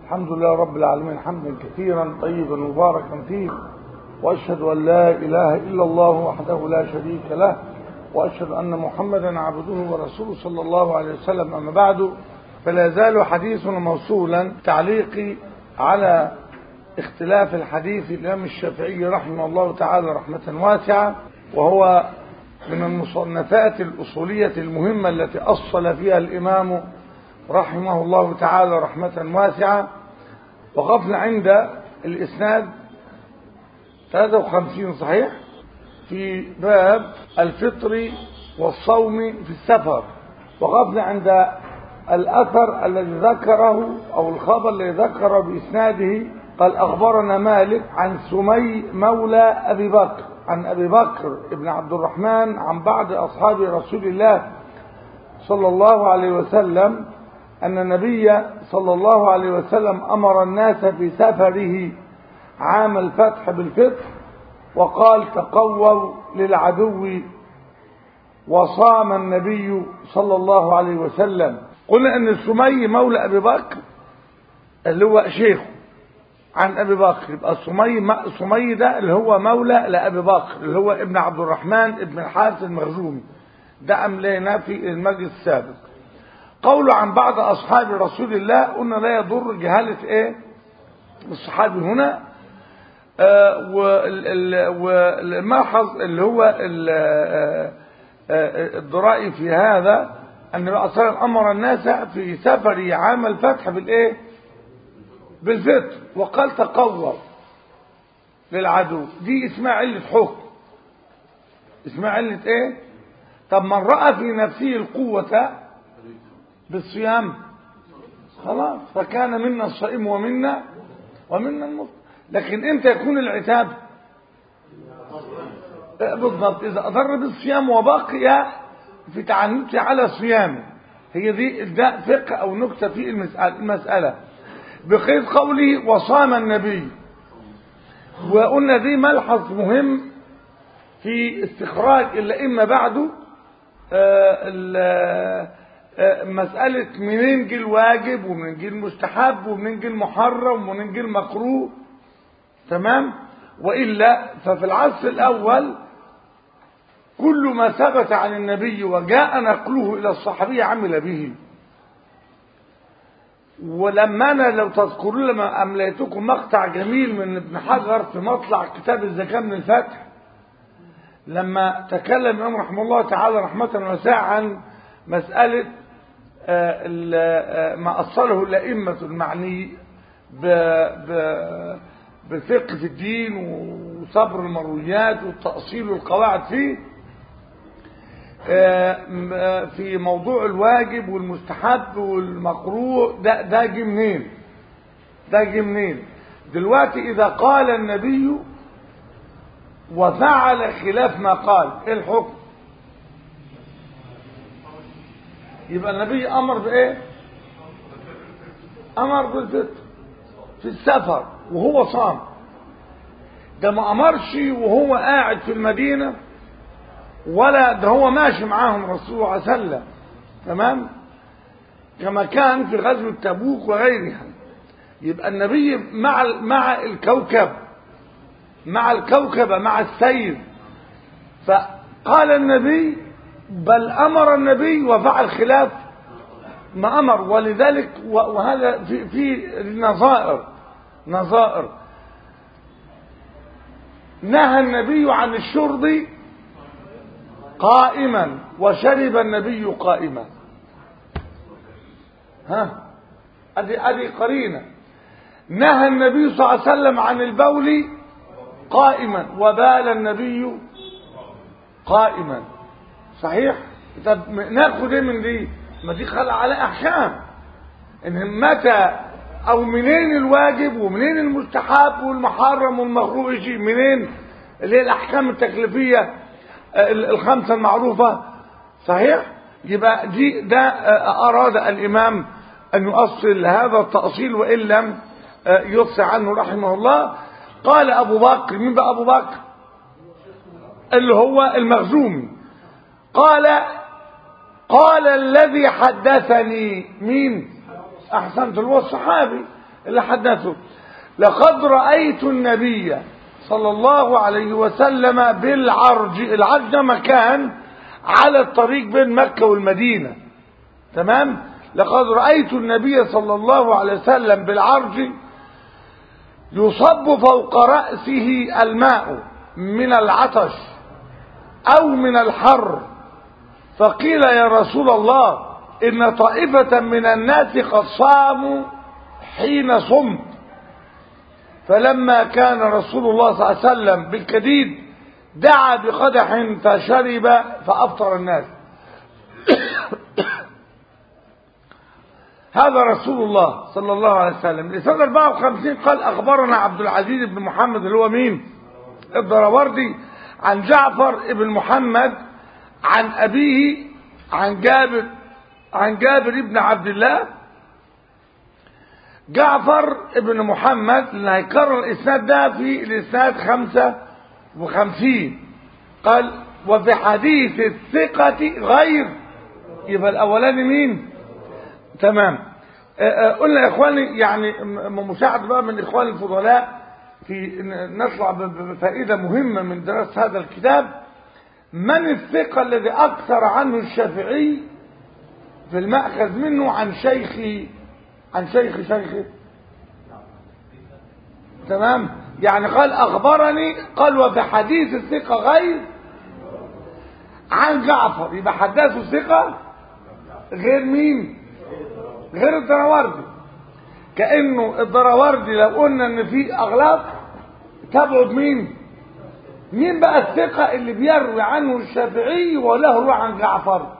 الحمد لله رب العالمين حمدا كثيرا طيبا مباركا فيه وأشهد أن لا إله إلا الله وحده لا شريك له وأشهد أن محمدا عبده ورسوله صلى الله عليه وسلم أما بعد فلا يزال حديثنا موصولا تعليقي على اختلاف الحديث الإمام الشافعي رحمه الله تعالى رحمة واسعة وهو من المصنفات الأصولية المهمة التي أصل فيها الإمام رحمه الله تعالى رحمة واسعة وقفنا عند الإسناد 53 صحيح في باب الفطر والصوم في السفر وقفنا عند الأثر الذي ذكره أو الخبر الذي ذكره بإسناده قال أخبرنا مالك عن سمي مولى أبي بكر عن أبي بكر ابن عبد الرحمن عن بعض أصحاب رسول الله صلى الله عليه وسلم أن النبي صلى الله عليه وسلم أمر الناس في سفره عام الفتح بالفطر وقال تقووا للعدو وصام النبي صلى الله عليه وسلم قلنا أن سمي مولى أبي بكر اللي هو شيخه عن أبي بكر يبقى سمي سمي ده اللي هو مولى لأبي بكر اللي هو ابن عبد الرحمن ابن الحارث المخزومي ده أملينا في المجلس السابق قوله عن بعض أصحاب رسول الله قلنا لا يضر جهالة إيه الصحابي هنا آه والملحظ اللي هو الضرائي في هذا أن النبي صلى الله عليه وسلم أمر الناس في سفر عام الفتح بالإيه بالفطر وقال تقوى للعدو دي اسمها علة حكم اسمها علة ايه طب من رأى في نفسه القوة بالصيام خلاص فكان منا الصائم ومنا ومنا المفطر لكن امتى يكون العتاب بالضبط اذا اضر بالصيام وبقي في تعنته على صيامه هي دي ده فقه او نكته في المساله بقيد قوله وصام النبي وقلنا دي ملحظ مهم في استخراج الأئمة بعده مسألة منين جه الواجب ومنين جه المستحب ومنين جه المحرم ومنين جه المكروه تمام وإلا ففي العصر الأول كل ما ثبت عن النبي وجاء نقله إلى الصحابية عمل به ولما انا لو تذكرون لما امليتكم مقطع جميل من ابن حجر في مطلع كتاب الزكاه من الفتح لما تكلم الامام رحمه الله تعالى رحمه واسعه عن مساله ما اصله الائمه المعني بالفقه في الدين وصبر المرويات والتاصيل والقواعد فيه في موضوع الواجب والمستحب والمكروه ده ده جه منين ده جه منين دلوقتي اذا قال النبي وفعل خلاف ما قال ايه الحكم يبقى النبي امر بايه امر بالفطر في السفر وهو صام ده ما امرش وهو قاعد في المدينه ولا ده هو ماشي معاهم رسول الله عليه وسلم تمام كما كان في غزوة تبوك وغيرها يبقى النبي مع مع الكوكب مع الكوكبة مع السير فقال النبي بل أمر النبي وفعل خلاف ما أمر ولذلك وهذا في في نظائر نظائر نهى النبي عن الشرب قائما وشرب النبي قائما ها ادي ادي قرينه نهى النبي صلى الله عليه وسلم عن البول قائما وبال النبي قائما صحيح طب ناخد ايه من دي ما دي خلق على احكام ان متى او منين الواجب ومنين المستحب والمحرم والمكروه يجي منين اللي هي الاحكام التكليفيه الخمسة المعروفة صحيح يبقى دي ده أراد الإمام أن يؤصل هذا التأصيل وإن لم يفصح عنه رحمه الله قال أبو بكر مين بقى أبو بكر اللي هو المخزومي قال قال الذي حدثني مين أحسنت هو الصحابي اللي حدثه لقد رأيت النبي صلى الله عليه وسلم بالعرج العرج ده مكان على الطريق بين مكة والمدينة تمام لقد رأيت النبي صلى الله عليه وسلم بالعرج يصب فوق رأسه الماء من العطش أو من الحر فقيل يا رسول الله إن طائفة من الناس قد صاموا حين صمت فلما كان رسول الله صلى الله عليه وسلم بالكديد دعا بقدح فشرب فأفطر الناس هذا رسول الله صلى الله عليه وسلم لسنة 54 قال أخبرنا عبد العزيز بن محمد اللي هو مين الدراوردي عن جعفر بن محمد عن أبيه عن جابر عن جابر بن عبد الله جعفر بن محمد اللي هيكرر الإسناد ده في الإسناد خمسة وخمسين قال وفي حديث الثقة غير يبقى الأولاني مين تمام قلنا يا إخواني يعني مساعد بقى من إخواني الفضلاء في نطلع بفائدة مهمة من دراسة هذا الكتاب من الثقة الذي أكثر عنه الشافعي في المأخذ منه عن شيخ عن شيخ شيخه تمام يعني قال أخبرني قال وفي حديث الثقة غير عن جعفر يبقى حدثه ثقة غير مين غير الدراوردي كأنه الدراوردي لو قلنا ان في اغلاط تبعد مين مين بقى الثقة اللي بيروي عنه الشافعي وله روح عن جعفر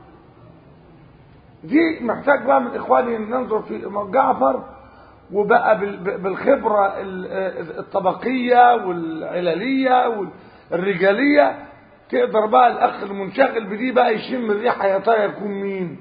دي محتاج بقى من اخواني ننظر في جعفر وبقى بالخبرة الطبقية والعللية والرجالية تقدر بقى الاخ المنشغل بدي بقى يشم الريحة يا ترى يكون مين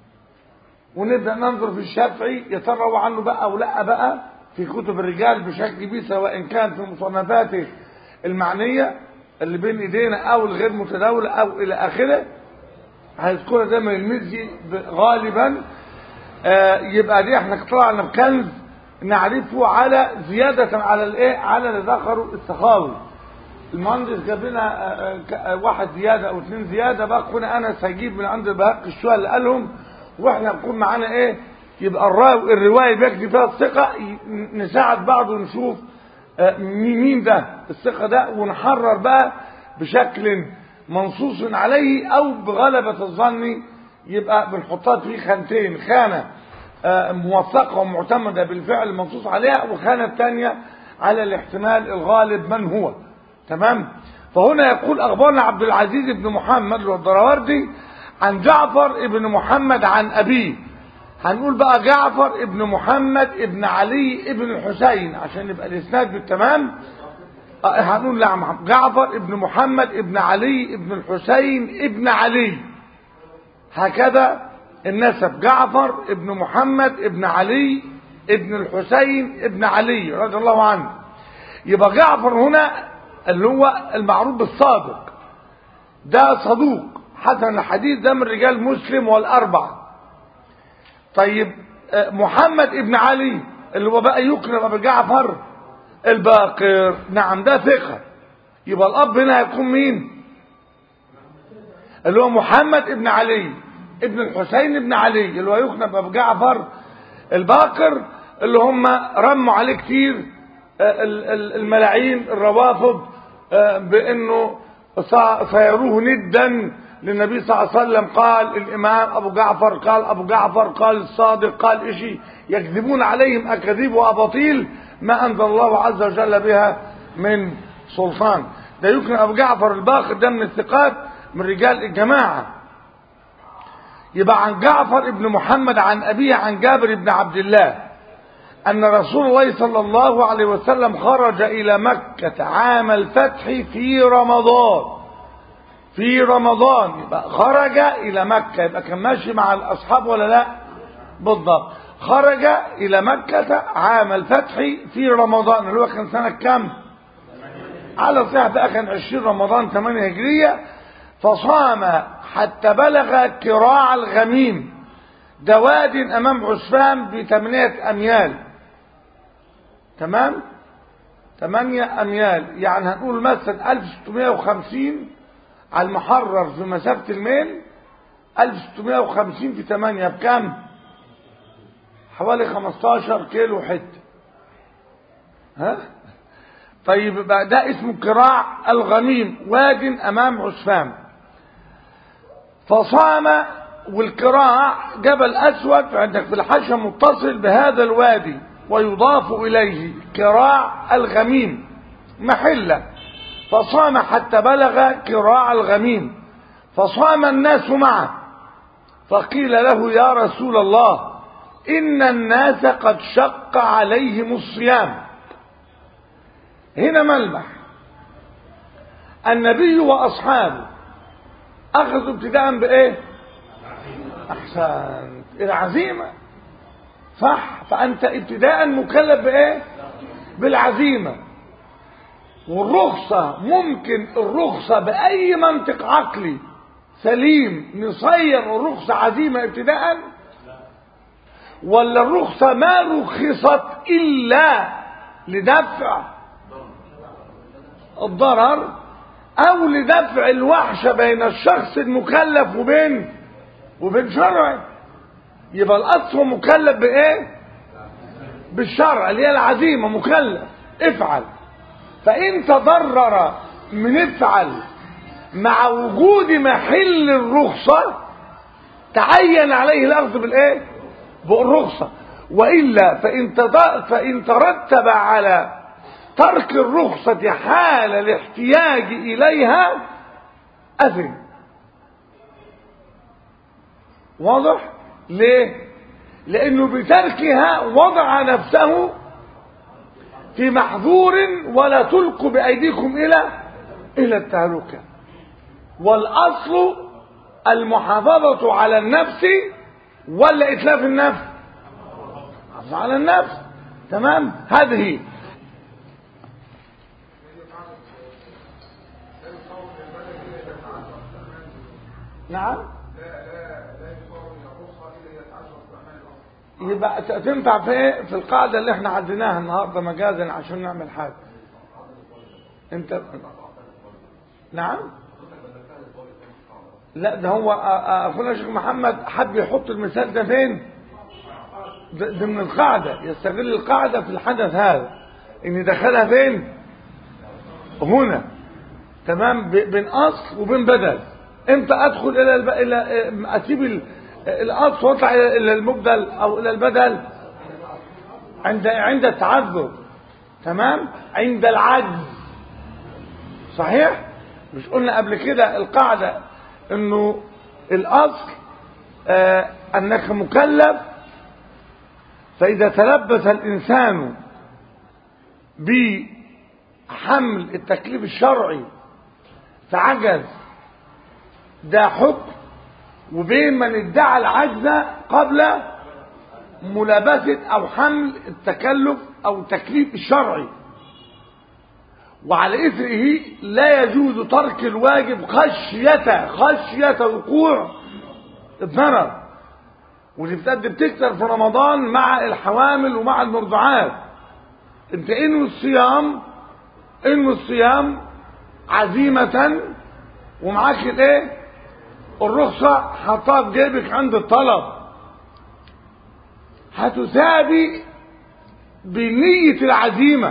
ونبدأ ننظر في الشافعي يتروى عنه بقى او لا بقى في كتب الرجال بشكل كبير سواء كان في مصنفاته المعنية اللي بين ايدينا او الغير متداولة او الى اخره هيذكرها دايما المزي غالبا آه يبقى دي احنا طلعنا بكنز نعرفه على زيادة على الايه على اللي ذكره السخاوي المهندس جاب لنا آه آه واحد زيادة او اثنين زيادة بقى كنا انا سجيب من عند البهاق الشوية اللي قالهم واحنا نكون معانا ايه يبقى الراوي الرواية بيكفي فيها الثقة نساعد بعض ونشوف مين ده الثقة ده ونحرر بقى بشكل منصوص عليه او بغلبة الظن يبقى بنحطها في خانتين خانة موثقة ومعتمدة بالفعل المنصوص عليها وخانة تانية على الاحتمال الغالب من هو تمام فهنا يقول اخبرنا عبد العزيز بن محمد والدراوردي عن جعفر ابن محمد عن ابيه هنقول بقى جعفر ابن محمد ابن علي ابن الحسين عشان يبقى الاسناد بالتمام هنقول لا جعفر ابن محمد ابن علي ابن الحسين ابن علي هكذا النسب جعفر ابن محمد ابن علي ابن الحسين ابن علي رضي الله عنه يبقى جعفر هنا اللي هو المعروف بالصادق ده صدوق حسن الحديث ده من رجال مسلم والأربعة طيب محمد ابن علي اللي هو بقى يكرم ابو جعفر الباقر نعم ده ثقة يبقى الأب هنا هيكون مين اللي هو محمد ابن علي ابن الحسين ابن علي اللي هو يكنب ابو جعفر الباقر اللي هم رموا عليه كتير الملاعين الروافض بانه سيروه ندا للنبي صلى الله عليه وسلم قال الامام ابو جعفر قال ابو جعفر قال الصادق قال اشي يكذبون عليهم اكاذيب واباطيل ما انزل الله عز وجل بها من سلطان ده يمكن ابو جعفر الباقر ده من الثقات من رجال الجماعه يبقى عن جعفر ابن محمد عن ابيه عن جابر بن عبد الله ان رسول الله صلى الله عليه وسلم خرج الى مكه عام الفتح في رمضان في رمضان يبقى خرج الى مكه يبقى كان ماشي مع الاصحاب ولا لا بالضبط خرج الى مكه عام الفتح في رمضان اللي هو كان سنه كام على صحيح بقى كان 20 رمضان 8 هجريه فصام حتى بلغ كراع الغميم ده واد امام عسفان بثمانية اميال تمام تمانية أميال يعني هنقول مثلا 1650 على المحرر في مسافة الميل 1650 في 8 بكم حوالي 15 كيلو حتة ها طيب بقى ده اسمه كراع الغميم واد أمام عسفان فصام والكراع جبل أسود عندك في الحاشية متصل بهذا الوادي ويضاف إليه كراع الغميم محلة فصام حتى بلغ كراع الغميم فصام الناس معه فقيل له يا رسول الله إن الناس قد شق عليهم الصيام هنا ملمح النبي وأصحابه أخذوا ابتداء بإيه أحسن العزيمة صح فأنت ابتداء مكلف بإيه بالعزيمة والرخصة ممكن الرخصة بأي منطق عقلي سليم نصير الرخصة عزيمة ابتداء ولا الرخصة ما رخصت إلا لدفع الضرر أو لدفع الوحشة بين الشخص المكلف وبين وبين شرعه يبقى الأصل مكلف بإيه؟ بالشرع اللي هي العزيمة مكلف افعل فإن تضرر من افعل مع وجود محل الرخصة تعين عليه الأخذ بالإيه؟ بالرخصة وإلا فإن, فإن ترتب على ترك الرخصة حال الاحتياج إليها أثم واضح؟ ليه؟ لأنه بتركها وضع نفسه في محظور ولا تلقوا بأيديكم إلى إلى التهلكة والأصل المحافظة على النفس ولا إتلاف النفس على النفس تمام هذه نعم يبقى تنفع في ايه في القاعدة اللي احنا عديناها النهاردة مجازا عشان نعمل حاجة انت نعم لا ده هو اخونا الشيخ محمد حب يحط المثال ده فين ضمن القاعدة يستغل القاعدة في الحدث هذا ان دخلها فين هنا تمام بين اصل وبين بدل امتى ادخل الى الب... الى اسيب ال... الاصل واطلع الى المبدل او الى البدل عند عند التعذر تمام عند العجز صحيح مش قلنا قبل كده القاعده انه الاصل آه انك مكلف فاذا تلبس الانسان بحمل التكليف الشرعي فعجز ده حكم وبين من ادعى العجز قبل ملابسة او حمل التكلف او التكليف الشرعي وعلى اثره لا يجوز ترك الواجب خشية خشية وقوع الضرر ودي بتقدم بتكتر في رمضان مع الحوامل ومع المرضعات انت انوي الصيام انوي الصيام عزيمة ومعاك الايه الرخصة حطها في جيبك عند الطلب هتسابي بنية العزيمة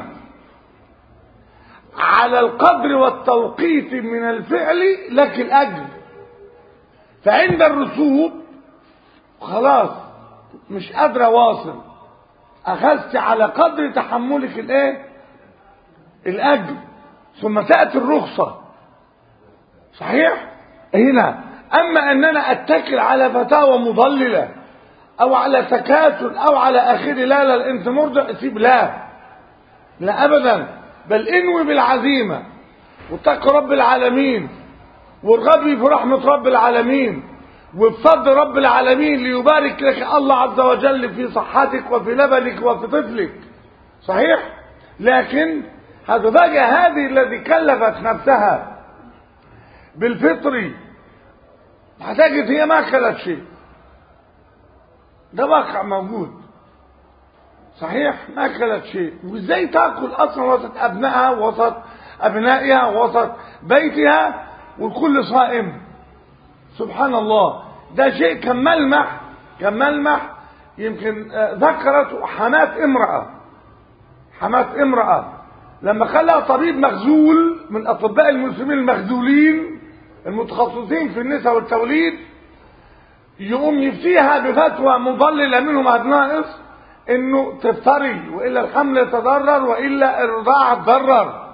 على القدر والتوقيت من الفعل لك الأجر فعند الرسوب خلاص مش قادر أواصل أخذت على قدر تحملك الإيه؟ الأجر ثم تأتي الرخصة صحيح؟ هنا أما أننا أتكل على فتاوى مضللة أو على تكاتل أو على آخره لا لا أنت مرضع سيب لا لا أبدا بل انوي بالعزيمة واتق رب العالمين وارغبي في رحمة رب العالمين وبفضل رب العالمين ليبارك لك الله عز وجل في صحتك وفي لبنك وفي طفلك صحيح لكن هذا بقى هذه الذي كلفت نفسها بالفطر هتجد هي ما اكلت شيء ده واقع موجود صحيح ما اكلت شيء وازاي تاكل اصلا وسط ابنائها وسط ابنائها وسط بيتها والكل صائم سبحان الله ده شيء كان ملمح كان ملمح يمكن ذكرت حماة امرأة حماة امرأة لما خلى طبيب مخزول من اطباء المسلمين المخزولين المتخصصين في النساء والتوليد يقوم يفتيها بفتوى مضللة منهم ناقص انه تفتري والا الحمل يتضرر والا الرضاعة تضرر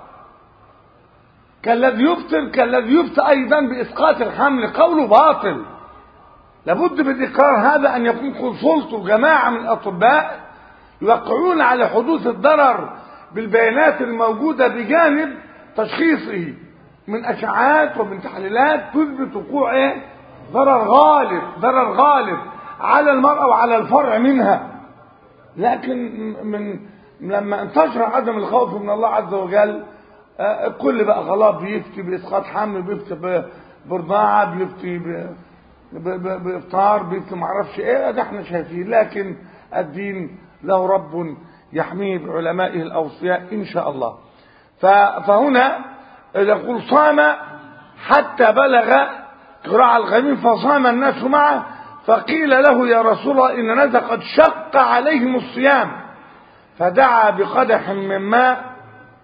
كالذي يفطر كالذي يفتى ايضا باسقاط الحمل قوله باطل لابد بالاقرار هذا ان يكون كونسلت جماعة من الاطباء يوقعون على حدوث الضرر بالبيانات الموجودة بجانب تشخيصه من اشعاعات ومن تحليلات تثبت وقوع ايه ضرر غالب ضرر غالب على المرأة وعلى الفرع منها لكن من لما انتشر عدم الخوف من الله عز وجل الكل بقى خلاص بيفتي باسقاط حمل بيفتي برضاعة بيفتي بافطار بيفتي معرفش ايه ده احنا شايفين لكن الدين له رب يحميه بعلمائه الاوصياء ان شاء الله فهنا يقول صام حتى بلغ قراءة الغميم فصام الناس معه فقيل له يا رسول الله إن الناس قد شق عليهم الصيام فدعا بقدح من ماء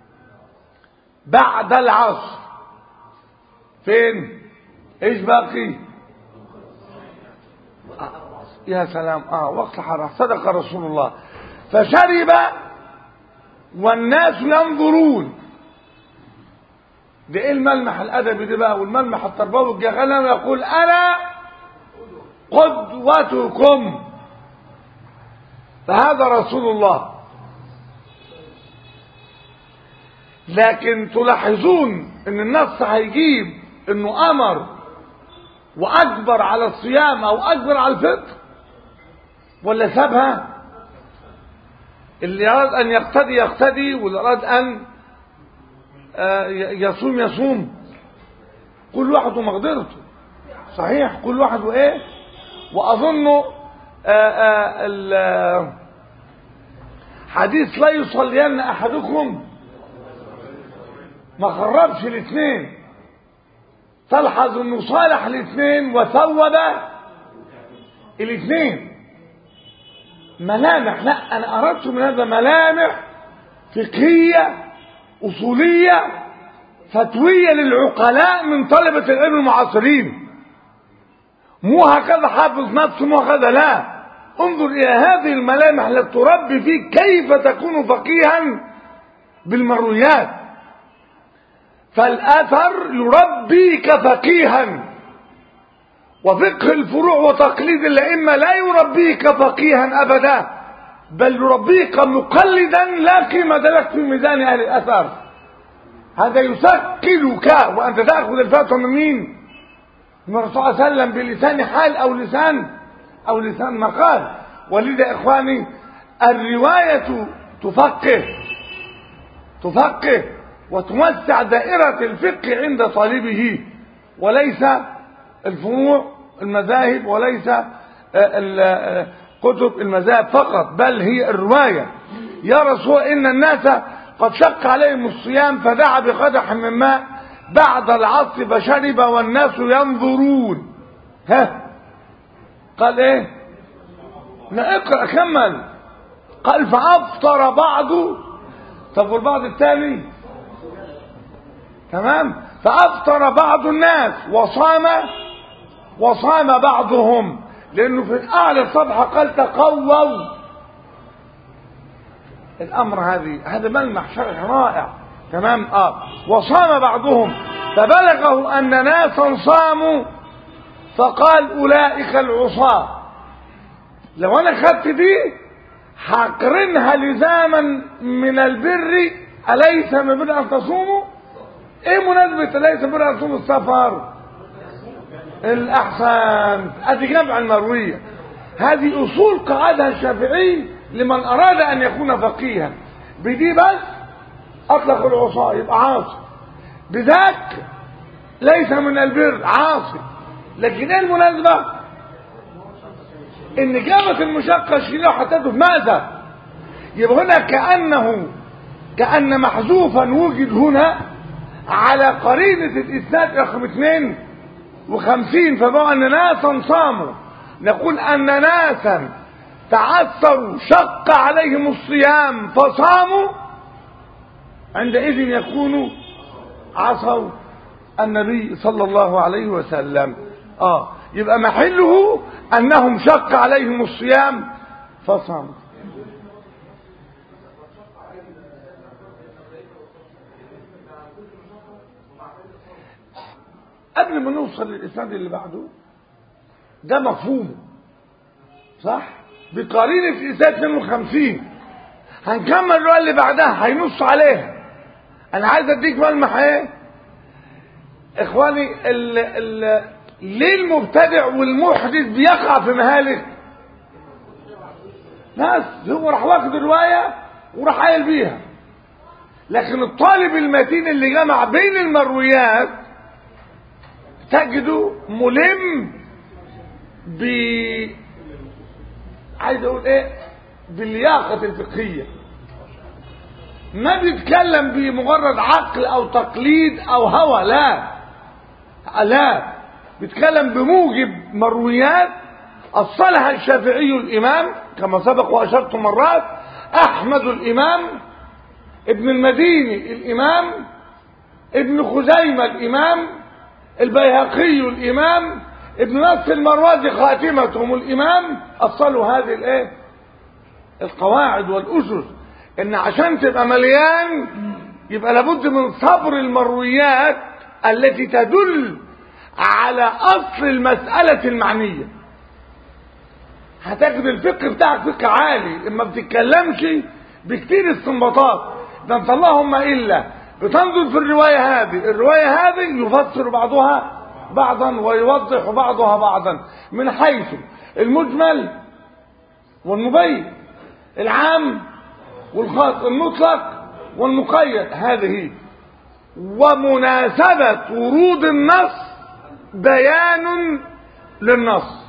بعد العصر فين ايش باقي يا سلام اه وقت حرام صدق رسول الله فشرب والناس ينظرون ده ايه الملمح الادبي ده بقى والملمح التربوي الجغلان يقول انا قدوتكم فهذا رسول الله لكن تلاحظون ان النص هيجيب انه امر واجبر على الصيام او اجبر على الفطر ولا سابها اللي اراد ان يقتدي يقتدي واللي اراد ان يصوم يصوم كل واحد ومقدرته صحيح كل واحد وايه واظن حديث لا يصلين احدكم ما خربش الاثنين تلحظ انه صالح الاثنين وثوب الاثنين ملامح لا انا اردت من هذا ملامح فقهيه اصوليه فتويه للعقلاء من طلبه العلم المعاصرين مو هكذا حافظ نفسه مو هكذا لا انظر الى هذه الملامح التي تربي فيك كيف تكون فقيها بالمرويات فالاثر يربيك فقيها وفقه الفروع وتقليد الائمه لا يربيك فقيها ابدا بل يربيك مقلدا لا قيمه لك في ميزان اهل الاثر هذا يثقلك وانت تاخذ الفتوى من مين من الرسول صلى الله عليه وسلم بلسان حال او لسان او لسان مقال ولذا اخواني الروايه تفقه تفقه وتوسع دائره الفقه عند طالبه وليس الفروع المذاهب وليس كتب المذاهب فقط بل هي الرواية يا رسول إن الناس قد شق عليهم الصيام فدعا بقدح من ماء بعد العصر فشرب والناس ينظرون ها قال ايه لا اقرأ كمل قال فأفطر بعض طب والبعض الثاني تمام فأفطر بعض الناس وصام وصام بعضهم لأنه في أعلى الصفحة قال تقووا الأمر هذه هذا ملمح شرح رائع تمام آه وصام بعضهم فبلغه أن ناسا صاموا فقال أولئك العصاة لو أنا خدت دي هقرنها لزاما من البر أليس من بر أن تصوموا ايه مناسبة أليس بر أن تصوموا السفر الأحسن ادي جمع المروية هذه أصول قاعدها الشافعي لمن أراد أن يكون فقيها بدي بس أطلق العصاة يبقى عاصي بذاك ليس من البر عاصي لكن ايه المناسبة ان جابت المشقة شيلة وحطته في ماذا يبقى هنا كأنه كأن محذوفا وجد هنا على قرينة الإسناد رقم 52 فبقى أن ناسا صاموا نقول أن ناسا تعثروا شق عليهم الصيام فصاموا عندئذ يكون عصوا النبي صلى الله عليه وسلم اه يبقى محله انهم شق عليهم الصيام فصاموا قبل ما نوصل للاسناد اللي بعده ده مفهوم صح بقرينه الاسناد 52 هنكمل الروايه اللي بعدها هينص عليها انا عايز اديك ملمح ايه اخواني ال ال ليه المبتدع والمحدث بيقع في مهالك ناس هو راح واخد الروايه وراح قايل بيها لكن الطالب المتين اللي جمع بين المرويات تجده ملم ب عايز اقول ايه باللياقه الفقهيه ما بيتكلم بمجرد عقل او تقليد او هوى لا لا بيتكلم بموجب مرويات أصلها الشافعي الإمام كما سبق وأشرت مرات أحمد الإمام ابن المديني الإمام ابن خزيمة الإمام البيهقي الإمام ابن نصر المروزي خاتمتهم الإمام أصلوا هذه الإيه؟ القواعد والأسس إن عشان تبقى مليان يبقى لابد من صبر المرويات التي تدل على اصل المسألة المعنية هتجد الفقه بتاعك فقه عالي اما بتتكلمش بكتير استنباطات ده انت اللهم الا بتنظر في الرواية هذه الرواية هذه يفسر بعضها بعضا ويوضح بعضها بعضا من حيث المجمل والمبين العام والخاص المطلق والمقيد هذه ومناسبة ورود النص بيان للنص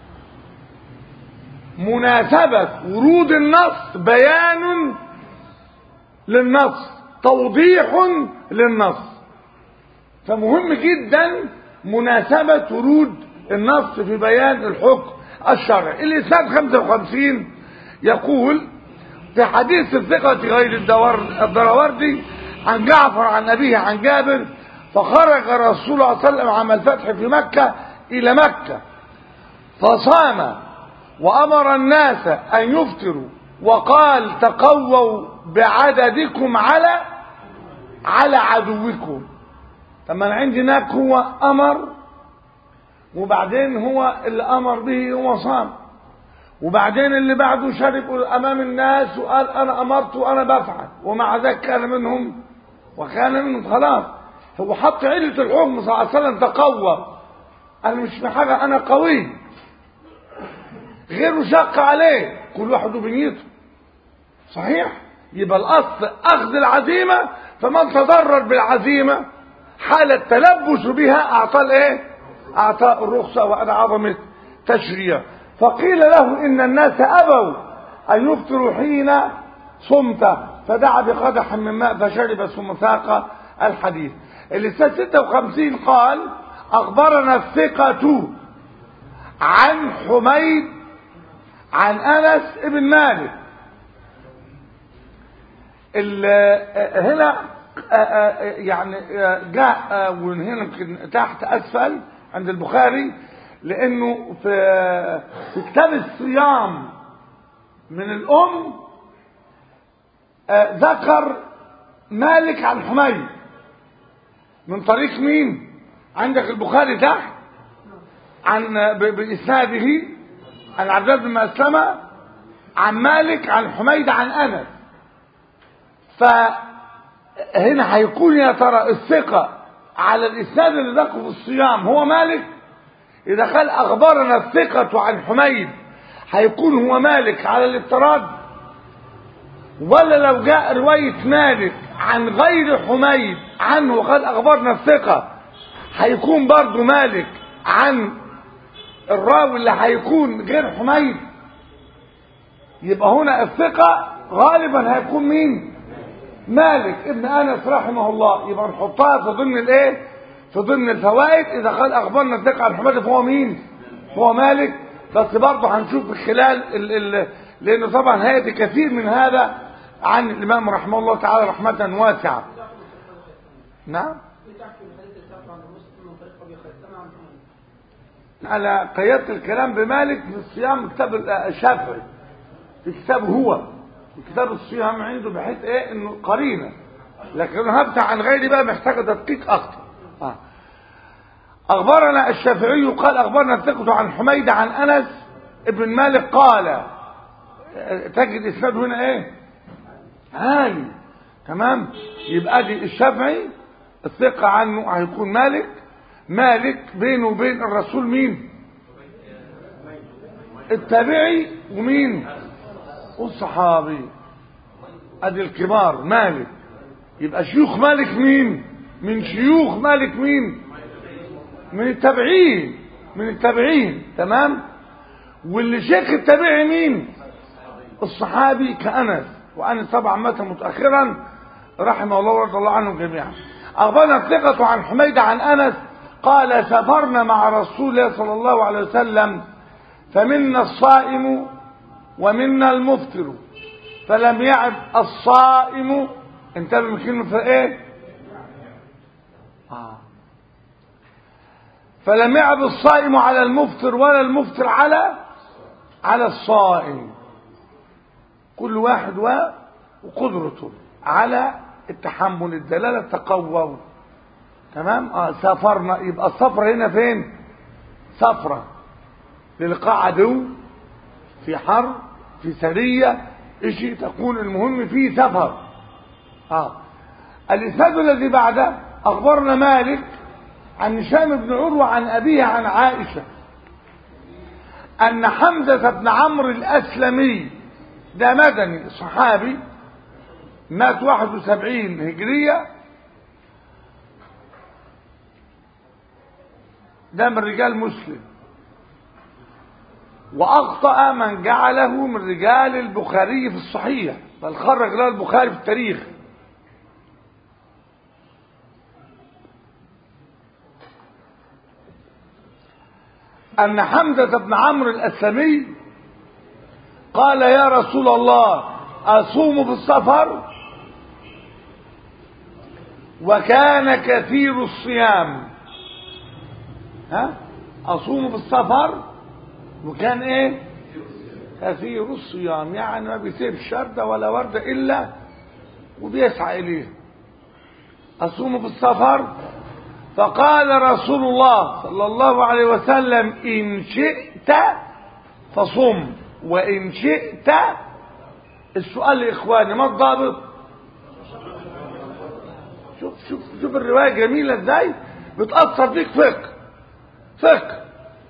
مناسبة ورود النص بيان للنص توضيح للنص فمهم جدا مناسبة ورود النص في بيان الحكم الشرعي الإسناد 55 يقول في حديث الثقة غير الدراوردي عن جعفر عن أبيه عن جابر فخرج رسول الله صلى الله عليه وسلم عام الفتح في مكة إلى مكة فصام وأمر الناس أن يفطروا وقال تقووا بعددكم على على عدوكم طب انا عندي هناك هو أمر وبعدين هو اللي أمر به هو صام وبعدين اللي بعده شرب أمام الناس وقال أنا أمرت وأنا بفعل ومع ذلك كان منهم وكان منهم خلاص هو حط علة الحكم صلى الله عليه وسلم تقوى أنا مش في حاجة أنا قوي غيره شق عليه كل واحد بنيته صحيح يبقى الأصل أخذ العزيمة فمن تضرر بالعزيمة حال التلبس بها أعطى الإيه؟ أعطى الرخصة وأنا عظمة تشريع فقيل له إن الناس أبوا أن يفطروا حين صمت فدعا بقدح من ماء فشرب ثم ساق الحديث الإستاذ 56 قال أخبرنا الثقة عن حميد عن أنس بن مالك هنا يعني جاء وهنا يمكن تحت أسفل عند البخاري لأنه في في كتاب الصيام من الأم ذكر مالك عن حميد من طريق مين عندك البخاري تحت عن بإسناده عن عبد الله بن مسلمة عن مالك عن حميد عن أنس فهنا هيكون يا ترى الثقة على الإسناد اللي ذكره في الصيام هو مالك إذا قال أخبرنا الثقة عن حميد هيكون هو مالك على الافتراض ولا لو جاء رواية مالك عن غير حميد عنه وقال أخبرنا الثقة هيكون برضو مالك عن الراوي اللي هيكون غير حميد يبقى هنا الثقة غالبا هيكون مين مالك ابن انس رحمه الله يبقى نحطها في ضمن الايه في ضمن الفوائد اذا قال اخبرنا الثقه عن حماده فهو مين هو مالك بس برضه هنشوف في خلال ال ال لانه طبعا هياتي كثير من هذا عن الامام رحمه الله تعالى رحمه واسعه نعم على قيادة الكلام بمالك في الصيام كتاب الشافعي في كتابه هو في كتاب الصيام عنده بحيث ايه انه قرينه لكن هبتع عن غيري بقى محتاجه تدقيق اكتر آه. اخبرنا الشافعي قال اخبرنا الثقة عن حميدة عن انس ابن مالك قال تجد اسناده هنا ايه عالي تمام يبقى دي الشافعي الثقة عنه هيكون مالك مالك بينه وبين الرسول مين التابعي ومين والصحابي ادي الكبار مالك يبقى شيوخ مالك مين من شيوخ مالك مين من التابعين من التابعين تمام واللي شيخ التابعي مين الصحابي كأنس وأنس طبعا مات متأخرا رحمه الله ورضي الله عنهم جميعا أخبرنا الثقة عن حميدة عن أنس قال سافرنا مع رسول الله صلى الله عليه وسلم فمنا الصائم ومنا المفطر فلم يعب الصائم انتبه من كلمة ايه آه. فلم يعب الصائم على المفطر ولا المفطر على على الصائم كل واحد وقدرته على التحمل الدلالة تقووا تمام اه سافرنا يبقى السفر هنا فين سفرة للقاء عدو في حرب في سرية اشي تكون المهم فيه سفر اه الاسناد الذي بعده اخبرنا مالك عن هشام بن عروة عن ابيه عن عائشة ان حمزة بن عمرو الاسلمي ده مدني صحابي مات 71 هجرية ده من رجال مسلم وأخطأ من جعله من رجال البخاري في الصحيح بل خرج له البخاري في التاريخ أن حمزة بن عمرو الأسلمي قال يا رسول الله أصوم في السفر وكان كثير الصيام ها أصوم في السفر وكان إيه كثير الصيام يعني ما بيسيب شردة ولا وردة إلا وبيسعى إليه أصوم في السفر فقال رسول الله صلى الله عليه وسلم إن شئت فصم وإن شئت السؤال يا إخواني ما الضابط شوف شوف شوف الرواية جميلة ازاي بتأثر فيك فقه فقه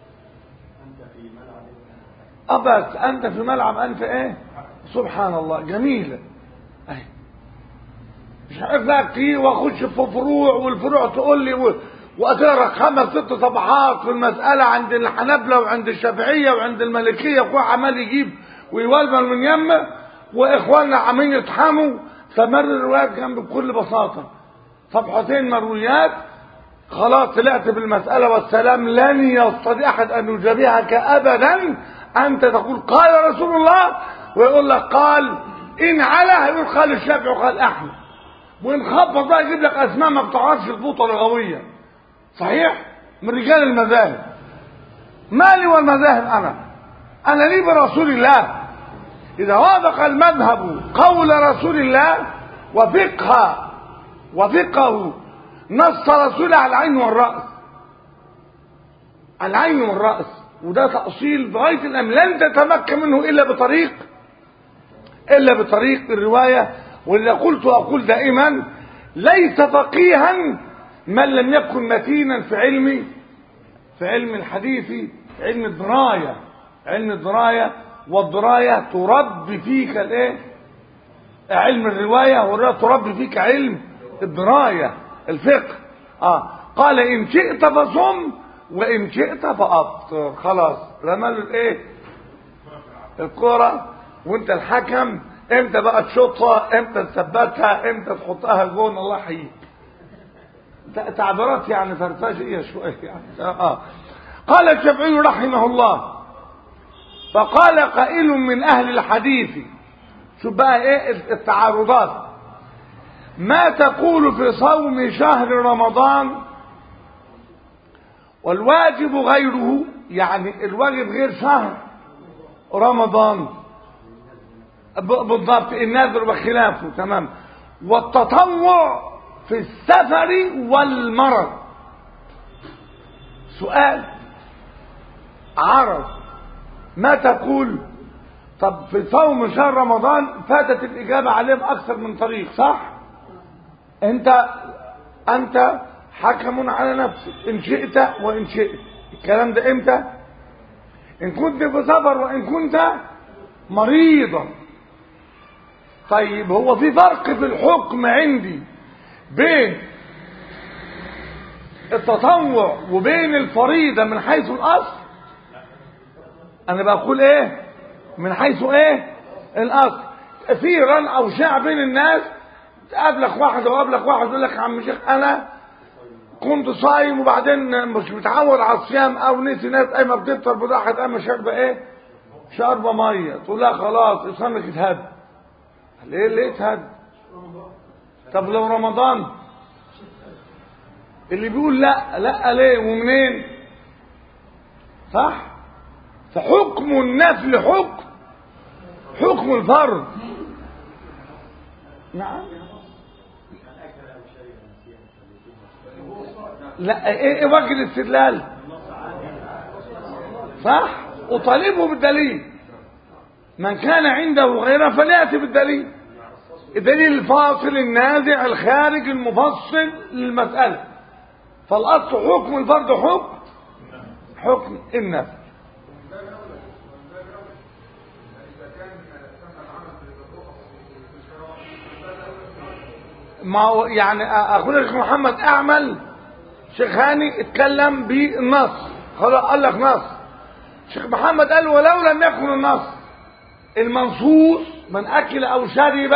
أبس أنت في ملعب أنت إيه سبحان الله جميلة أهي مش عارف بقى كتير واخش في فروع والفروع تقول لي و... واقرا خمس ست صفحات في المساله عند الحنابله وعند الشافعيه وعند المالكيه وكل عمال يجيب ويولبل من يمه واخواننا عمالين يطحنوا فمر الروايات كان بكل بساطه صفحتين مرويات خلاص طلعت بالمساله والسلام لن يستطيع احد ان يجابهك ابدا انت تقول قال رسول الله ويقول لك قال ان على هيقول قال الشافعي وقال احمد وان خبط بقى يجيب لك اسماء ما بتعرفش البوطه لغويه صحيح من رجال المذاهب مالي والمذاهب انا انا لي برسول الله اذا وافق المذهب قول رسول الله وفقه وفقه نص رسوله على العين والراس العين والراس وده تاصيل بغايه الام لن تتمكن منه الا بطريق الا بطريق الروايه واللي قلت واقول دائما ليس فقيها من لم يكن متينا في علم في علم الحديث في علم الدرايه علم الدرايه والدرايه تربي فيك الايه علم الروايه والروايه تربي فيك علم الدرايه الفقه اه قال ان شئت فصم وان شئت فافطر خلاص رمى له الايه الكره وانت الحكم امتى بقى تشطها امتى تثبتها امتى تحطها جون الله يحييك تعبيرات يعني فرفاشية شوية يعني آه. قال الشافعي رحمه الله فقال قائل من أهل الحديث شوف بقى ايه التعارضات ما تقول في صوم شهر رمضان والواجب غيره يعني الواجب غير شهر رمضان بالضبط النذر وخلافه تمام والتطوع في السفر والمرض سؤال عرض ما تقول طب في صوم شهر رمضان فاتت الإجابة عليه بأكثر من طريق صح انت انت حكم على نفسك ان شئت وان شئت الكلام ده امتى ان كنت في سفر وان كنت مريضا طيب هو في فرق في الحكم عندي بين التطوع وبين الفريضة من حيث الأصل أنا بقول إيه من حيث إيه الأصل في رن أو شاع بين الناس تقابلك واحد وقابلك واحد يقول لك يا عم شيخ أنا كنت صايم وبعدين مش متعود على الصيام أو نسي ناس أي ما بتفطر بضاحة قام شاربة إيه شاربة مية تقول لها خلاص صيامك اتهد ليه ليه اتهد طب لو رمضان اللي بيقول لا لا ليه ومنين صح فحكم النفل حكم حكم الفرض نعم لا ايه ايه وجه الاستدلال صح وطالبه بالدليل من كان عنده غيره فليأتي بالدليل الدليل الفاصل النازع الخارج المفصل للمسألة فالأصل حكم الفرد حكم حكم النفس ما هو يعني اخونا الشيخ محمد اعمل شيخ هاني اتكلم بالنص خلاص قال لك نص شيخ محمد قال ولو لم يكن النص المنصوص من اكل او شرب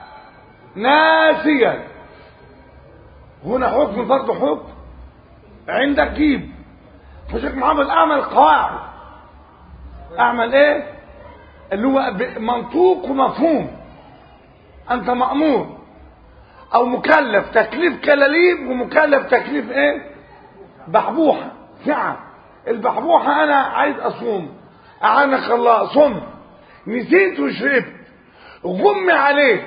ناسيا هنا حكم فرض حكم عندك جيب فشيخ محمد اعمل قواعد اعمل ايه اللي هو منطوق ومفهوم انت مأمور او مكلف تكليف كلاليب ومكلف تكليف ايه بحبوحة سعة البحبوحة انا عايز اصوم اعانك الله صم نسيت وشربت غم عليك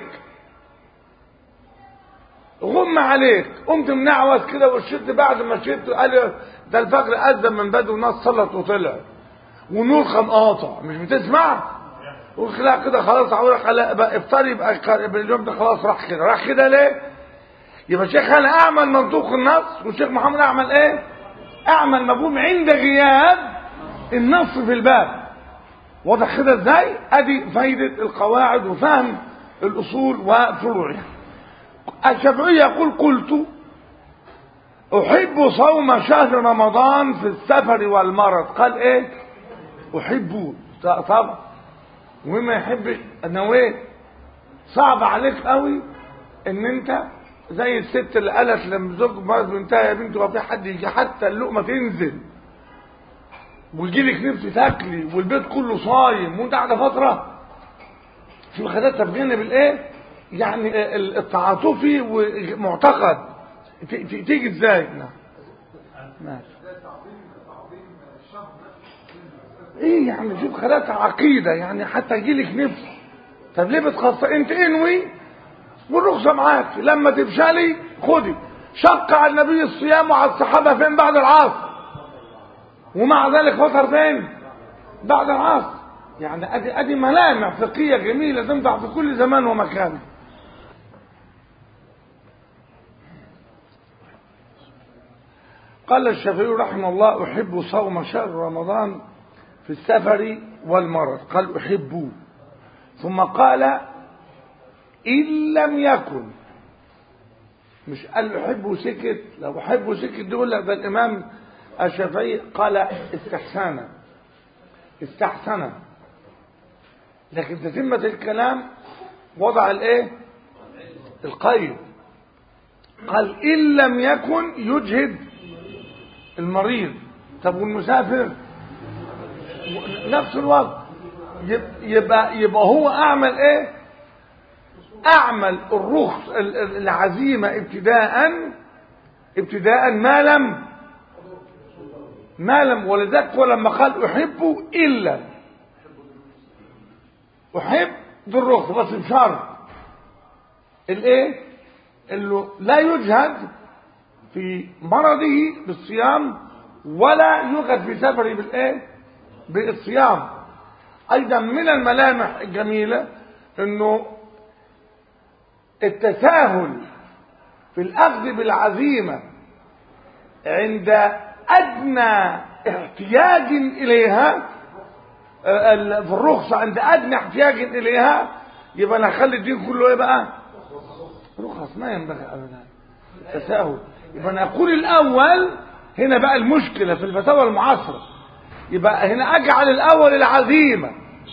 غم عليك قمت منعوس كده وشربت بعد ما شربت قال ده الفجر اذن من بدو الناس صلت وطلع ونور خم قاطع مش بتسمع وخلاها كده خلاص عورك على افطار يبقى اليوم ده خلاص راح كده راح كده ليه يبقى الشيخ انا اعمل منطوق النص والشيخ محمد اعمل ايه اعمل مفهوم عند غياب النص في الباب واضح كده ازاي ادي فايدة القواعد وفهم الاصول وفروعها الشافعي يقول قلت احب صوم شهر رمضان في السفر والمرض قال ايه احبه طبعا وما يحبش نويت صعب عليك قوي ان انت زي الست اللي قالت لما زوج مرض بنتها يا بنتي هو في حد يجي حتى اللقمه تنزل ويجي لك نفس تاكلي والبيت كله صايم وانت قاعده فتره شو خدتها بجانب الايه يعني التعاطفي ومعتقد تيجي ازاي نعم ماشي ايه يعني شوف خلاتها عقيدة يعني حتى يجيلك نفس طب ليه بتخصص انت انوي والرخصة معاك لما تفشلي خدي شق على النبي الصيام وعلى الصحابة فين بعد العصر ومع ذلك فطر فين بعد العصر يعني ادي ادي ملامح فقهية جميلة تنفع في كل زمان ومكان قال الشافعي رحمه الله احب صوم شهر رمضان في السفر والمرض قال أحبه ثم قال إن لم يكن مش قال أحبه سكت لو أحبه سكت دول ده الإمام الشافعي قال استحسن استحسن لكن تتمة الكلام وضع الايه القيد قال ان لم يكن يجهد المريض طب والمسافر نفس الوضع يبقى يبقى هو اعمل ايه اعمل الرخص العزيمه ابتداء ابتداء ما لم ما لم ولذلك ولما قال احبه الا احب ذو الرخص بس بشرط الايه اللي لا يجهد في مرضه بالصيام ولا يوجد في سفره بالايه بالصيام ايضا من الملامح الجميله انه التساهل في الاخذ بالعزيمه عند ادنى احتياج اليها في الرخصه عند ادنى احتياج اليها يبقى انا اخلي الدين كله ايه بقى رخص ما ينبغي ابدا التساهل يبقى انا اقول الاول هنا بقى المشكله في الفتاوى المعاصره يبقى هنا اجعل الاول العزيمه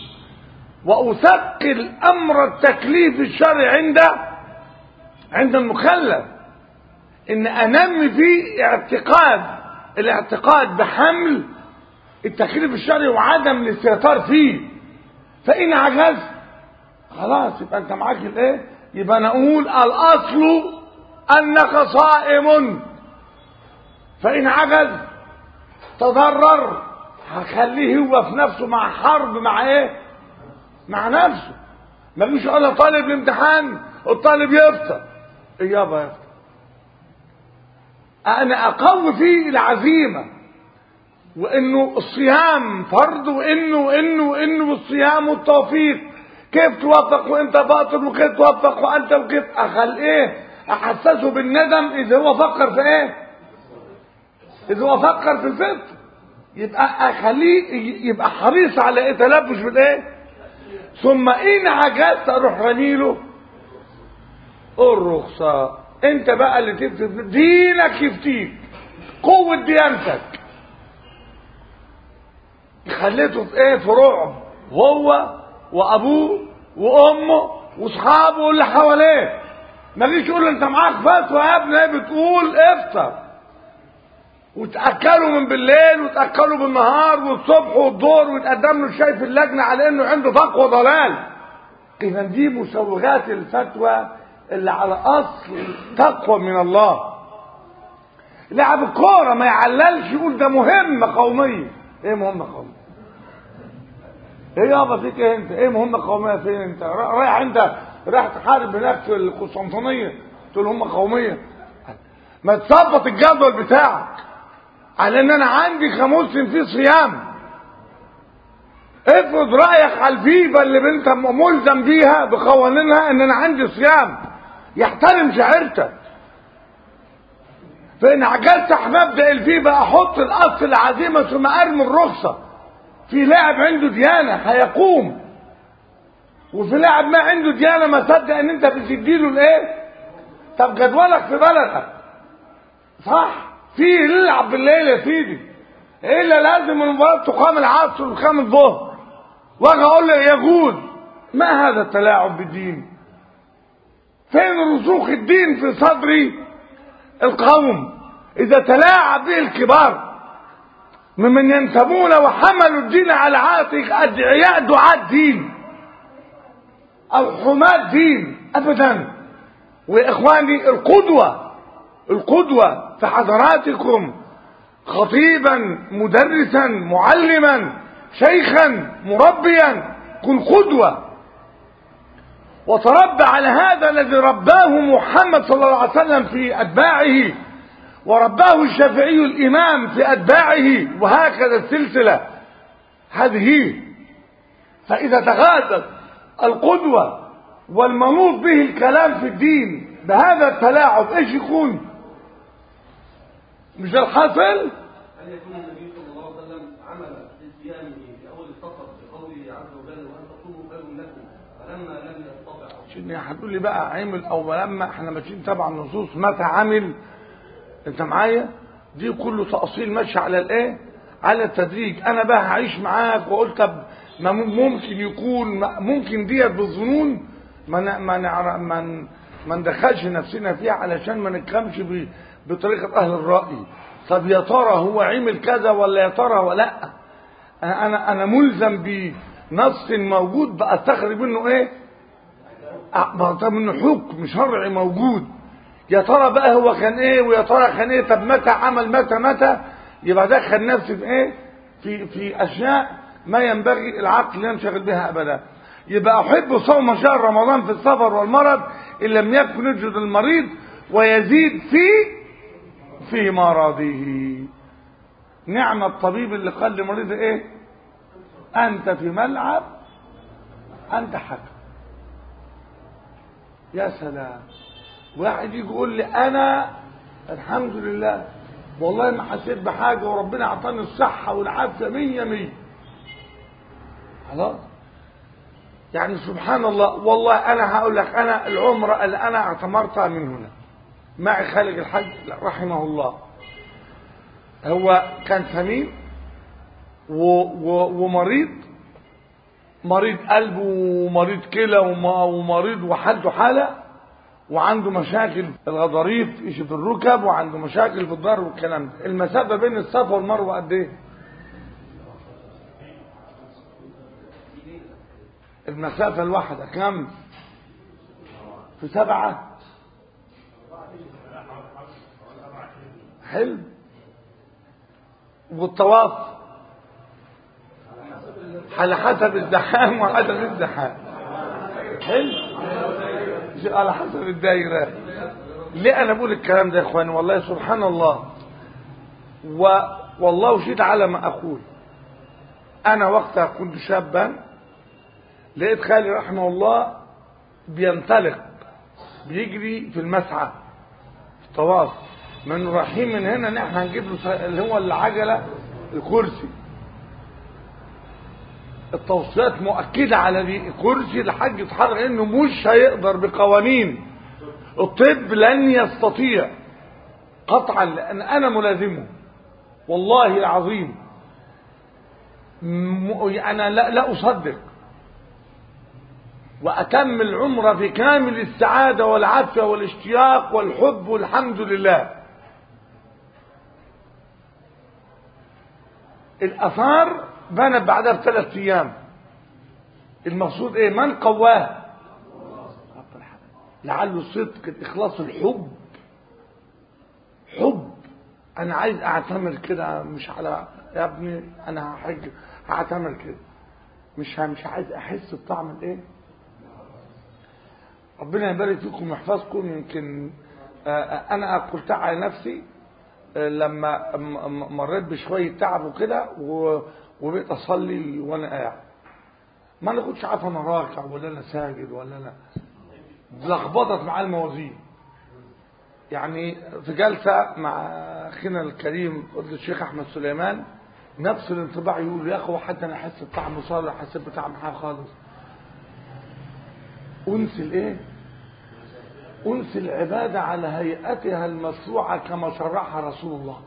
واثقل امر التكليف الشرعي عند عند المكلف ان انمي فيه اعتقاد الاعتقاد بحمل التكليف الشرعي وعدم الاستهتار فيه فان عجزت خلاص يبقى انت معاك الايه يبقى نقول الاصل انك صائم فان عجز تضرر هخليه هو في نفسه مع حرب مع ايه مع نفسه ما فيش اقول طالب الامتحان الطالب يفطر ايه يابا يفطر انا اقوي فيه العزيمه وانه الصيام فرض وانه وانه وانه الصيام والتوفيق كيف توفق وانت باطل وكيف توفق وانت وكيف اخل ايه احسسه بالندم اذا هو فكر في ايه اذا هو فكر في الفطر يبقى اخليه يبقى حريص على ايه تلبس بالايه ثم ان عجزت اروح رميله الرخصة انت بقى اللي تكتب دينك يفتيك قوة ديانتك خليته في ايه في رعب هو وابوه وامه واصحابه واللي حواليه ما جيش يقول له انت معاك فتوى يا ابني ايه بتقول افطر وتاكلوا من بالليل وتاكلوا بالنهار والصبح والظهر ويتقدم له الشاي في اللجنه على انه عنده تقوى ضلال اذا دي مسوغات الفتوى اللي على اصل تقوى من الله لعب الكوره ما يعللش يقول ده مهمه قوميه ايه مهمه قوميه ايه يابا فيك ايه انت ايه مهمه قوميه فين انت رايح انت رايح تحارب هناك في القسطنطينيه تقول هم قوميه ما تظبط الجدول بتاعك على ان انا عندي خمس فيه صيام افرض رايك على الفيفا اللي انت ملزم بيها بقوانينها ان انا عندي صيام يحترم شعيرتك فان عجزت مبدا الفيفا احط الاصل العزيمه ثم ارمي الرخصه في لاعب عنده ديانه هيقوم وفي لاعب ما عنده ديانه ما صدق ان انت بتديله الايه طب جدولك في بلدك صح في يلعب بالليل يا سيدي الا لازم المباراه تقام العصر وتقام الظهر واجي اقول له يجوز ما هذا التلاعب بالدين فين رسوخ الدين في صدر القوم اذا تلاعب به الكبار ممن ينتمون وحملوا الدين على عاتق ادعياء دعاة دين او حماة دين ابدا واخواني القدوة القدوة في حضراتكم خطيبا مدرسا معلما شيخا مربيا كن قدوة وتربى على هذا الذي رباه محمد صلى الله عليه وسلم في أتباعه ورباه الشافعي الإمام في أتباعه وهكذا السلسلة هذه فإذا تغادر القدوة والمنوط به الكلام في الدين بهذا التلاعب ايش يكون مش ده الحاصل هل يكون النبي صلى الله عليه وسلم عمل في صيامه في اول السفر بقوله عز وجل وان تصوموا خير لكم فلما لم يستطع عشان هتقول لي بقى عمل او لما احنا ماشيين تبع النصوص متى عمل انت معايا دي كله تأصيل ماشي على الايه على التدريج انا بقى هعيش معاك وقلت طب ما ممكن يكون ممكن ديت بالظنون ما ن- ما نعرف ما ن- ما ندخلش نفسنا فيها علشان ما نتكلمش ب- بطريقه اهل الراي طب يا ترى هو عمل كذا ولا يا ترى ولا انا انا انا ملزم بنص موجود بستخرج منه ايه أه، ما طب منه حكم شرعي موجود يا ترى بقى هو كان ايه ويا ترى كان ايه طب متى عمل متى متى يبقى دخل نفسي في ايه في في اشياء ما ينبغي العقل ينشغل بها ابدا يبقى احب صوم شهر رمضان في السفر والمرض ان لم يكن يجد المريض ويزيد في في مرضه نعم الطبيب اللي قال لمريضه ايه انت في ملعب انت حكم يا سلام واحد يجي يقول لي انا الحمد لله والله ما حسيت بحاجه وربنا اعطاني الصحه والعافيه مية مية خلاص يعني سبحان الله والله انا هقول لك انا العمره اللي انا اعتمرتها من هنا معي خالد الحج رحمه الله هو كان سمين و و ومريض مريض قلب ومريض كلى وم- ومريض وحالته حاله وعنده مشاكل في الغضاريف ايش في الركب وعنده مشاكل في الظهر والكلام ده المسافه بين الصفا والمروه قد ايه المسافه الواحده كم في سبعه حلو والطواف على حسب الزحام وعدم الزحام حلو على حسب الدايرة ليه انا بقول الكلام ده يا اخواني والله سبحان الله و والله شهد على ما اقول انا وقتها كنت شابا لقيت خالي رحمه الله بينطلق بيجري في المسعى في الطواف من رايحين من هنا نحن هنجيب له س- اللي هو العجله الكرسي التوصيات مؤكدة على دي كرسي الحج يتحرك انه مش هيقدر بقوانين الطب لن يستطيع قطعا لان انا ملازمه والله العظيم م- انا لا, لا اصدق واتم العمره في كامل السعاده والعافيه والاشتياق والحب والحمد لله الاثار بنت بعدها بثلاث ايام المقصود ايه من قواه لعله صدق الاخلاص الحب حب انا عايز اعتمر كده مش على يا ابني انا هحج هعتمر كده مش مش عايز احس بطعم الايه ربنا يبارك فيكم ويحفظكم يمكن آه، انا قلتها على نفسي آه، لما م- م- مريت بشويه تعب وكده و- وبقيت اصلي وانا قاعد ما انا كنتش عارف انا راكع ولا انا ساجد ولا انا لخبطت مع الموازين يعني في جلسه مع اخينا الكريم قلت الشيخ احمد سليمان نفس الانطباع يقول يا اخو حتى انا احس بطعم صالح حسيت بطعم حاجه خالص انس الايه انس العباده على هيئتها المشروعه كما شرعها رسول الله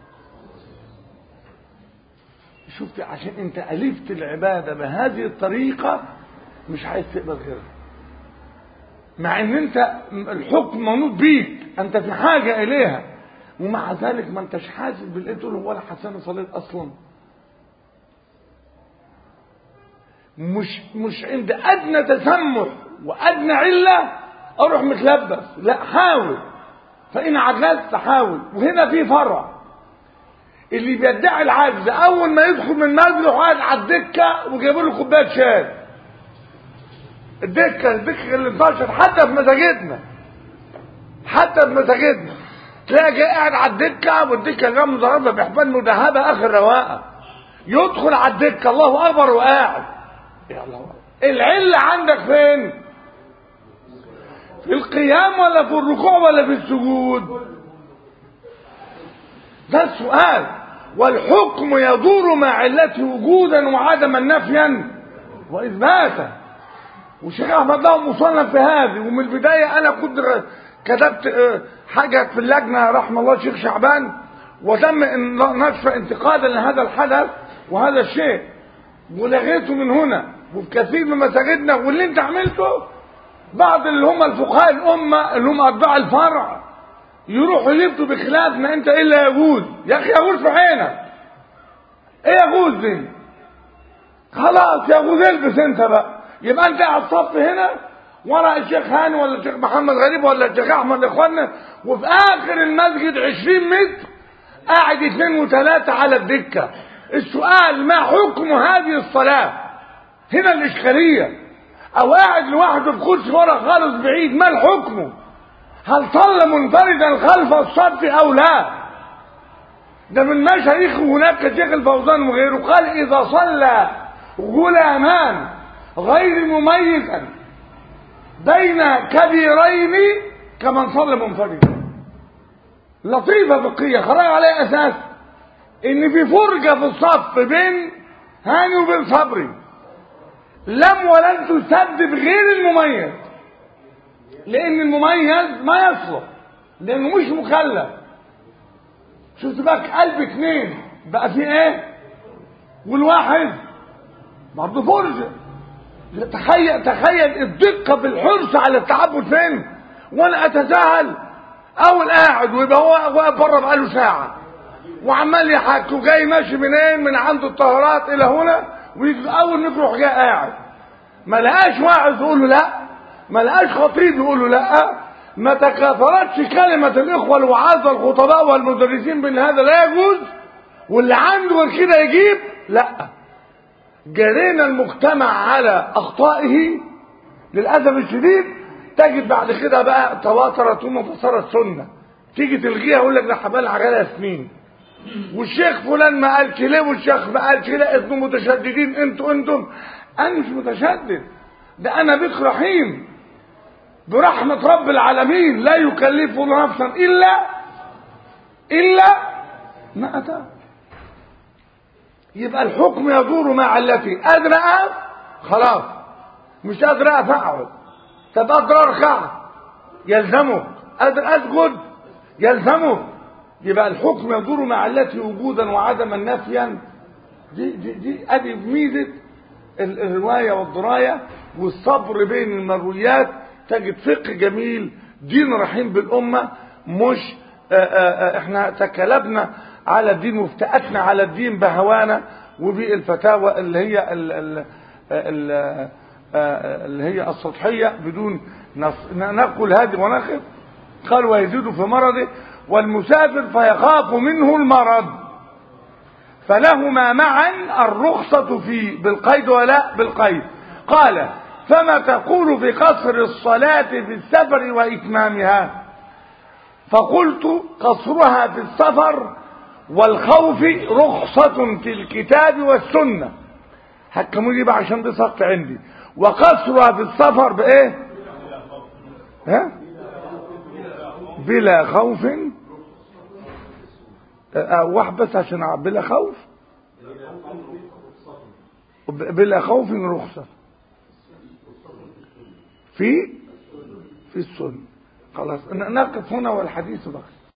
شفت عشان انت الفت العباده بهذه الطريقه مش عايز تقبل غيرها مع ان انت الحكم منوط بيك انت في حاجه اليها ومع ذلك ما انتش حاسس بالايه تقول هو ولا حسن صليت اصلا مش مش عند ادنى تسمح وادنى عله اروح متلبس لا حاول فان عجزت حاول وهنا في فرع اللي بيدعي العجز اول ما يدخل من المسجد يروح قاعد على الدكه وجايبوا له كوبايه شاي الدكه الدكه اللي انتشرت حتى في مساجدنا حتى في مساجدنا تلاقي جاي قاعد على الدكه والدكه جايه مضربه بحبال مذهبه اخر رواقه يدخل على الدكه الله اكبر وقاعد يا الله أكبر. العله عندك فين؟ في القيام ولا في الركوع ولا في السجود؟ ده السؤال والحكم يدور مع علته وجودا وعدما نفيا واثباتا وشيخ احمد له مصنف في هذه ومن البدايه انا كنت ر- كتبت آه، حاجه في اللجنه رحمه الله الشيخ شعبان وتم إن- نشر انتقادا لهذا الحدث وهذا الشيء ولغيته من هنا وفي كثير من مساجدنا واللي انت عملته بعض اللي هم الفقهاء الأمة اللي هم أتباع الفرع يروحوا يفتوا بخلاف ما أنت إلا يجوز يا أخي يجوز في عينك إيه يجوز دي خلاص يجوز البس أنت بقى يبقى أنت قاعد صف هنا ورا الشيخ هاني ولا الشيخ محمد غريب ولا الشيخ أحمد إخواننا وفي آخر المسجد 20 متر قاعد اثنين وثلاثة على الدكة السؤال ما حكم هذه الصلاة هنا الإشكالية أو قاعد لوحده في كرسي ورا خالص بعيد ما الحكم هل صلى منفردا خلف الصف أو لا ده من مشايخ هناك شيخ الفوزان وغيره قال إذا صلى غلامان غير مميزا بين كبيرين كمن صلى منفردا لطيفة فقهية خرج عليها أساس إن في فرجة في الصف بين هاني وبين صبري لم ولن تسد بغير المميز لأن المميز ما يصلح لأنه مش مكلف شفت بقى قلب اتنين بقى في ايه والواحد برضه فرجة تخيل تخيل الدقة بالحرص على التعبد فين وانا اتساهل اول قاعد ويبقى هو واقف بره بقاله ساعه وعمال يحكي وجاي ماشي منين من عند الطهارات الى هنا ويجي اول ما يروح جاي قاعد ما لقاش واعظ يقول له لا ما لقاش خطيب يقول له لا ما تكاثرتش كلمة الإخوة الوعاظ والخطباء والمدرسين بأن هذا لا يجوز واللي عنده غير كده يجيب لا جرينا المجتمع على أخطائه للأسف الشديد تجد بعد كده بقى تواترت وفسرت سنة تيجي تلغيها يقول لك ده حبال عجلها سنين والشيخ فلان ما قالش ليه والشيخ ما قالش ليه انتوا متشددين انتوا انتم انا مش متشدد ده انا بك رحيم برحمة رب العالمين لا يكلف نفسا الا الا ما اتاه يبقى الحكم يدور مع التي ادرى خلاص مش قادر افعل طب قادر اركع يلزمه قادر اسجد يلزمه يبقى الحكم يدور مع التي وجودا وعدما نفيا دي دي دي ادي ميزه الروايه والدرايه والصبر بين المرويات تجد فقه جميل دين رحيم بالامه مش آآ آآ احنا تكلبنا على الدين وافتأتنا على الدين بهوانا وبالفتاوى اللي هي ال ال ال اللي هي السطحية بدون نقول هذه ونخف قال ويزيد في مرضه والمسافر فيخاف منه المرض فلهما معا الرخصة في بالقيد ولا بالقيد قال فما تقول في قصر الصلاة في السفر وإتمامها فقلت قصرها في السفر والخوف رخصة في الكتاب والسنة حكموا لي بقى عشان دي سقط عندي وقصرها في السفر بايه ها بلا خوف أه واحد بس عشان بلا خوف بلا خوف رخصة في في السنة خلاص نقف هنا والحديث بقى